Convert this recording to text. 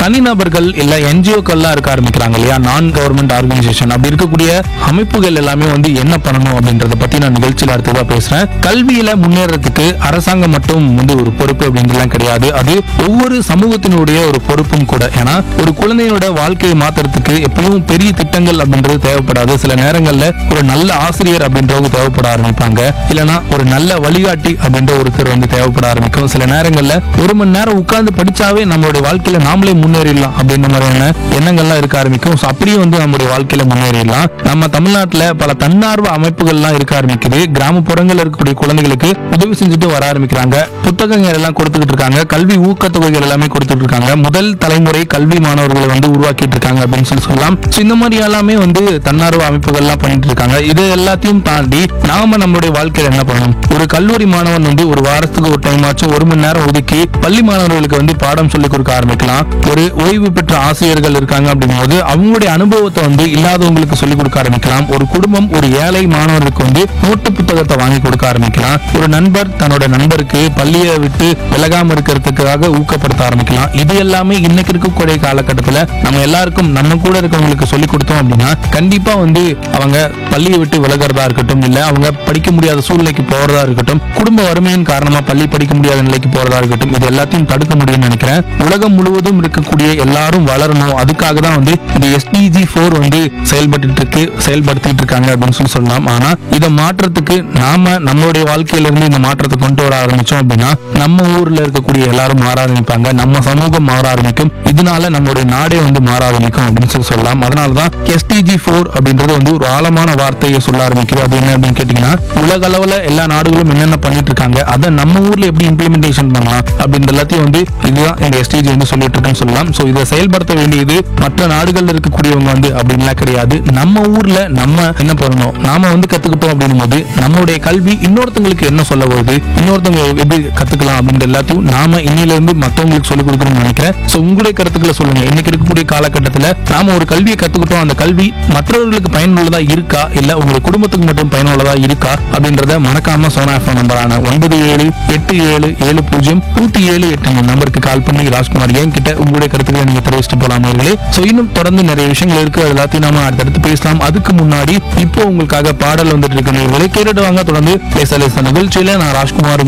தனிநபர்கள் இல்ல என்ஜிஓக்கள்லாம் இருக்க ஆரம்பிக்கிறாங்க இல்லையா நான் கவர்மெண்ட் ஆர்கனைசேஷன் அப்படி இருக்கக்கூடிய அமைப்புகள் எல்லாமே வந்து என்ன பண்ணணும் அப்படின்றத பத்தி நான் நிகழ்ச்சியில் அடுத்ததா பேசுறேன் கல்வியில முன்னேறதுக்கு அரசாங்கம் மட்டும் வந்து ஒரு பொறுப்பு அப்படின்றலாம் கிடையாது அது ஒவ்வொரு சமூகத்தினுடைய ஒரு பொறுப்பும் கூட ஏன்னா ஒரு குழந்தையோட வாழ்க்கையை மாத்துறதுக்கு எப்பவும் பெரிய திட்டங்கள் அப்படின்றது தேவைப்படாது சில நேரங்கள்ல ஒரு நல்ல ஆசிரியர் அப்படின்றவங்க தேவைப்பட ஆரம்பிப்பாங்க இல்லைன்னா ஒரு நல்ல வழிகாட்டி அப்படின்ற ஒருத்தர் வந்து தேவைப்பட ஆரம்பிக்கும் சில நேரங்கள்ல ஒரு மணி நேரம் உட்கார்ந்து படிச்சாவே நம்மளுடைய வாழ்க்கையில நாமளே முன்னேறிடலாம் அப்படின்ற மாதிரியான எண்ணங்கள்லாம் இருக்க ஆரம்பிக்கும் ஸோ அப்படியே வந்து நம்மளுடைய வாழ்க்கையில முன்னேறிடலாம் நம்ம தமிழ்நாட்டுல பல தன்னார்வ அமைப்புகள்லாம் இருக்க ஆரம்பிக்குது கிராமப்புறங்கள்ல இருக்கக்கூடிய குழந்தைகளுக்கு உதவி செஞ்சுட்டு வர ஆரம்பிக்கிறாங்க புத்தகங்கள் எல்லாம் கொடுத்துக்கிட்டு இருக்காங்க கல்வி ஊக்கத்தொகைகள் எல்லாமே கொடுத்துட்டு இருக்காங்க முதல் தலைமுறை கல்வி மாணவர்களை வந்து உருவாக்கிட்டு இருக்காங்க அப்படின்னு சொல்லி சொல்லலாம் So, இந்த மாதிரி எல்லாமே வந்து தன்னார்வ அமைப்புகள்லாம் பண்ணிட்டு இருக்காங்க இது எல்லாத்தையும் தாண்டி நாம நம்மளுடைய வாழ்க்கையில என்ன பண்ணணும் ஒரு கல்லூரி மாணவன் வந்து ஒரு வாரத்துக்கு ஒரு டைம் ஆச்சும் ஒரு மணி நேரம் ஒதுக்கி பள்ளி மாணவர்களுக்கு வந்து பாடம் சொல்லிக் கொடுக்க ஆரம்பிக்கலாம் ஒரு ஓய்வு பெற்ற ஆசிரியர்கள் இருக்காங்க அப்படிங்கும்போது அவங்களுடைய அனுபவத்தை வந்து இல்லாதவங்களுக்கு சொல்லிக் கொடுக்க ஆரம்பிக்கலாம் ஒரு குடும்பம் ஒரு ஏழை மாணவருக்கு வந்து நோட்டு புத்தகத்தை வாங்கி கொடுக்க ஆரம்பிக்கலாம் ஒரு நண்பர் தன்னோட நண்பருக்கு பள்ளியை விட்டு விலகாம இருக்கிறதுக்காக ஊக்கப்படுத்த ஆரம்பிக்கலாம் இது எல்லாமே இன்னைக்கு இருக்கக்கூடிய காலகட்டத்துல நம்ம எல்லாருக்கும் நம்ம கூட இருக்கவங்களுக்கு சொல்லி கொடுத்தோம் அப்படின்னா கண்டிப்பா வந்து அவங்க பள்ளியை விட்டு விலகிறதா இருக்கட்டும் இல்ல அவங்க படிக்க முடியாத சூழ்நிலைக்கு போறதா இருக்கட்டும் குடும்ப வறுமையின் காரணமா பள்ளி படிக்க முடியாத நிலைக்கு போறதா இருக்கட்டும் இது எல்லாத்தையும் தடுக்க முடியும்னு நினைக்கிறேன் உலகம் முழுவதும் இருக்கக்கூடிய எல்லாரும் வளரணும் அதுக்காக தான் வந்து இந்த எஸ்டிஜி ஃபோர் வந்து செயல்பட்டு இருக்கு செயல்படுத்திட்டு இருக்காங்க அப்படின்னு சொல்லி சொல்லலாம் ஆனா இதை மாற்றத்துக்கு நாம நம்மளுடைய வாழ்க்கையில இருந்து இந்த மாற்றத்தை கொண்டு வர ஆரம்பிச்சோம் அப்படின்னா நம்ம ஊர்ல இருக்கக்கூடிய எல்லாரும் மாற ஆரம்பிப்பாங்க நம்ம சமூகம் மாற ஆரம்பிக்கும் இதனால நம்மளுடைய நாடே வந்து மாற ஆரம்பிக்கும் அப்படின்னு சொல்லி சொல்லலாம் அதனாலதான் எஸ்டிஜி ஃபோர் அப்படின்றது வந்து ஒரு ஆழமான வார்த்தையை சொல்ல ஆரம்பிக்குது அது என்ன அப்படின்னு கேட்டீங்கன்னா உலக அளவுல எல்லா நாடுகளும் என்னென்ன பண்ணிட்டு இருக்காங்க அதை நம்ம ஊர்ல எப்படி இம்ப்ளிமெண்டேஷன் பண்ணலாம் அப்படின்ற எல்லாத்தையும் வந்து இதுதான் இந்த எஸ்டிஜி வந்து சொல்லிட்டு இருக்குன்னு சொல்லலாம் சோ இதை செயல்படுத்த வேண்டியது மற்ற நாடுகள்ல இருக்கக்கூடியவங்க வந்து அப்படின்லாம் கிடையாது நம்ம ஊர்ல நம்ம என்ன பண்ணணும் நாம வந்து கத்துக்கிட்டோம் அப்படின்னும் போது நம்மளுடைய கல்வி இன்னொருத்தங்களுக்கு என்ன சொல்ல வருது இன்னொருத்தவங்க எப்படி கத்துக்கலாம் அப்படின்ற எல்லாத்தையும் நாம இன்னில இருந்து மத்தவங்களுக்கு சொல்லிக் கொடுக்கணும்னு நினைக்கிறேன் சோ உங்களுடைய கருத்துக்களை சொல்லுங்க இன்னைக்கு இருக்கக்கூடிய காலகட்டத்துல நாம ஒரு கல்வியை கத்துக்கிட்டோம் அந்த கல்வி மற்றவர்களுக்கு பயனுள்ளதா இருக்கா இல்ல உங்க குடும்பத்துக்கு மட்டும் பயனுள்ளதா இருக்கா அப்படின்றத மறக்காம சோனா எஃப்எம் நம்பரான ஒன்பது ஏழு எட்டு ஏழு ஏழு பூஜ்ஜியம் நூத்தி ஏழு எட்டு நம்பருக்கு கால் பண்ணி ராஜ்குமார் ஏன் கிட்ட உங்களுடைய கருத்துக்களை நீங்க தெரிவிச்சுட்டு போலாம் அவர்களே சோ இன்னும் தொடர்ந்து நிறைய விஷயங்கள் இருக்கு அது எல்லாத்தையும் நாம அடுத்தடுத்து பேசலாம் அதுக்கு முன்னாடி இப்போ உங்களுக்காக பாடல் வந்துட்டு இருக்க நேயர்களே கேட்டுட்டு வாங்க தொடர்ந்து பேச நிகழ்ச்சியில நான் ராஜ்குமார்